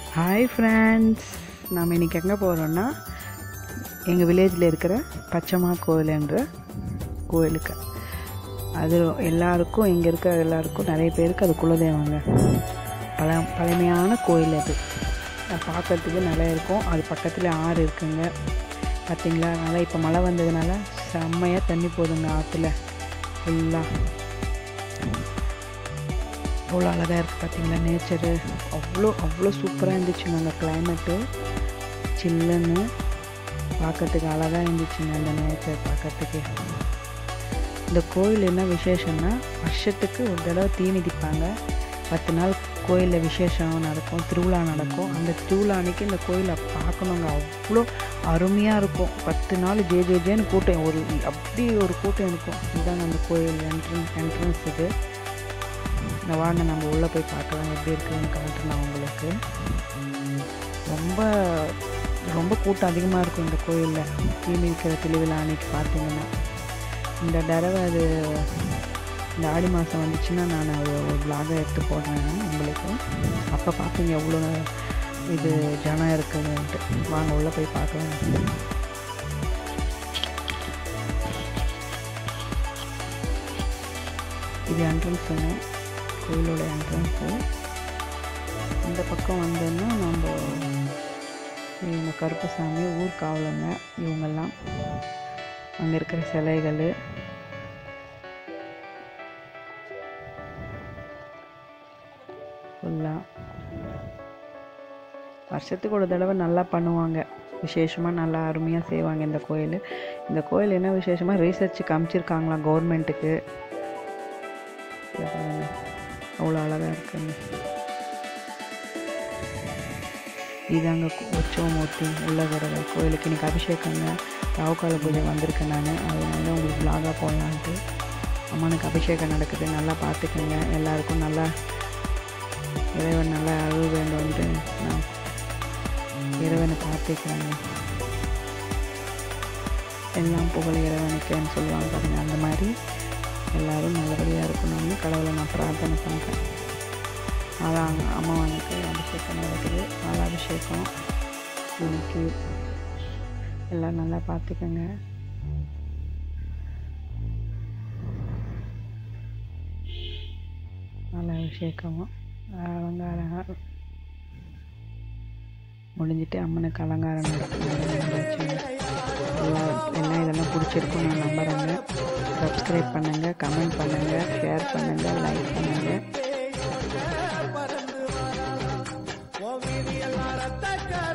hi friends நாம் இன்றைக்கி எங்கே போகிறோன்னா எங்கள் வில்லேஜில் இருக்கிற பச்சைமா கோயில் என்ற கோயிலுக்கு அது எல்லாருக்கும் இங்கே இருக்கிற எல்லாருக்கும் நிறைய பேருக்கு அது குலதெய்வங்க பழ பழமையான கோயில் அது அது பார்க்கறதுக்கு நல்லா இருக்கும் அது பக்கத்தில் ஆறு இருக்குங்க பார்த்தீங்களா நல்லா இப்போ மழை வந்ததுனால செம்மையாக தண்ணி போகுதுங்க ஆற்றுல ஃபுல்லாக எவ்வளோ அழகாக இருக்குது பார்த்தீங்களா நேச்சரு அவ்வளோ அவ்வளோ சூப்பராக இருந்துச்சுங்க அந்த கிளைமேட்டு சில்லுன்னு பார்க்கறதுக்கு அழகாக இருந்துச்சுங்க அந்த நேச்சர் பார்க்கறதுக்கு இந்த கோயில் என்ன விசேஷம்னா வருஷத்துக்கு ஒரு தடவை தீ மிதிப்பாங்க பத்து நாள் கோயிலில் விசேஷம் நடக்கும் திருவிழா நடக்கும் அந்த திருவிழா அன்னைக்கு இந்த கோயிலை பார்க்கணுங்க அவ்வளோ அருமையாக இருக்கும் பத்து நாள் ஜே ஜே ஜேன்னு கூட்டம் ஒரு அப்படி ஒரு கூட்டம் இருக்கும் இதுதாங்க அந்த கோயில் என்ட்ரன்ஸ் என்ட்ரன்ஸ் இது இந்த வாங்க நம்ம உள்ளே போய் பார்க்கலாம் எப்படி இருக்குதுன்னு காட்டுறேன் உங்களுக்கு ரொம்ப ரொம்ப கூட்டம் அதிகமாக இருக்கும் இந்த கோயிலில் தீமிதிக்கிற திருவிழா அன்னைக்கு பார்த்தீங்கன்னா இந்த தடவை அது இந்த ஆடி மாதம் வந்துச்சுன்னா நான் அது ஒரு பிளாகை எடுத்து போடுறேன் உங்களுக்கு அப்போ பார்ப்பீங்க எவ்வளோ இது ஜனம் இருக்குதுன்ட்டு வாங்க உள்ளே போய் பார்க்கலாம் இது என்ட்ரன்ஸுங்க கோயிலோட என்ட்ரன்ஸு இந்த பக்கம் வந்தோன்னா நம்ம இவங்க கருப்பசாமி ஊர் காவலங்க இவங்கெல்லாம் அங்கே இருக்கிற சிலைகள் ஃபுல்லாக வருஷத்துக்கு ஒரு தடவை நல்லா பண்ணுவாங்க விசேஷமாக நல்லா அருமையாக செய்வாங்க இந்த கோயில் இந்த கோயில் என்ன விசேஷமாக ரீசர்ச் காமிச்சிருக்காங்களாம் கவர்மெண்ட்டுக்கு பாருங்க அவ்வளோ அழகாக இருக்குங்க இதாங்க உற்சவமூர்த்தி உள்ளகரவை கோயிலுக்கு இன்றைக்கி அபிஷேகங்க ராவுகால பூஜை வந்திருக்கேன் நான் அதனால உங்களுக்கு லாகாக போடலான்ட்டு அம்மனுக்கு அபிஷேகம் நடக்குது நல்லா பார்த்துக்கோங்க எல்லாருக்கும் நல்லா இறைவன் நல்லா அருள் வேண்டும்ன்ட்டு நான் இறைவனை பிரார்த்திக்கிறேங்க எல்லாம் புகழ் இறைவனுக்குன்னு சொல்லுவாங்க பாருங்கள் அந்த மாதிரி எல்லோரும் நல்லபடியாக இருக்கணும்னு கடவுளை நான் பிரார்த்தனை பண்ணுறேன் அதான் அம்மாவனுக்கு அபிஷேகம் நடக்குது பால் அபிஷேகம் இன்னைக்கு எல்லாம் நல்லா பார்த்துக்கோங்க நல்ல அபிஷேகமும் அலங்காரம் முடிஞ்சிட்டு அம்மனுக்கு அலங்காரம் நடக்கும் எல்லாம் எல்லாம் இதெல்லாம் பிடிச்சிருக்கும் நான் நம்புகிறேங்க சப்ஸ்கிரைப் பண்ணுங்கள் கமெண்ட் பண்ணுங்கள் ஷேர் பண்ணுங்கள் லைக் பண்ணுங்கள் பறந்து வரா ஓ வீதி எல்லாம் ரத்த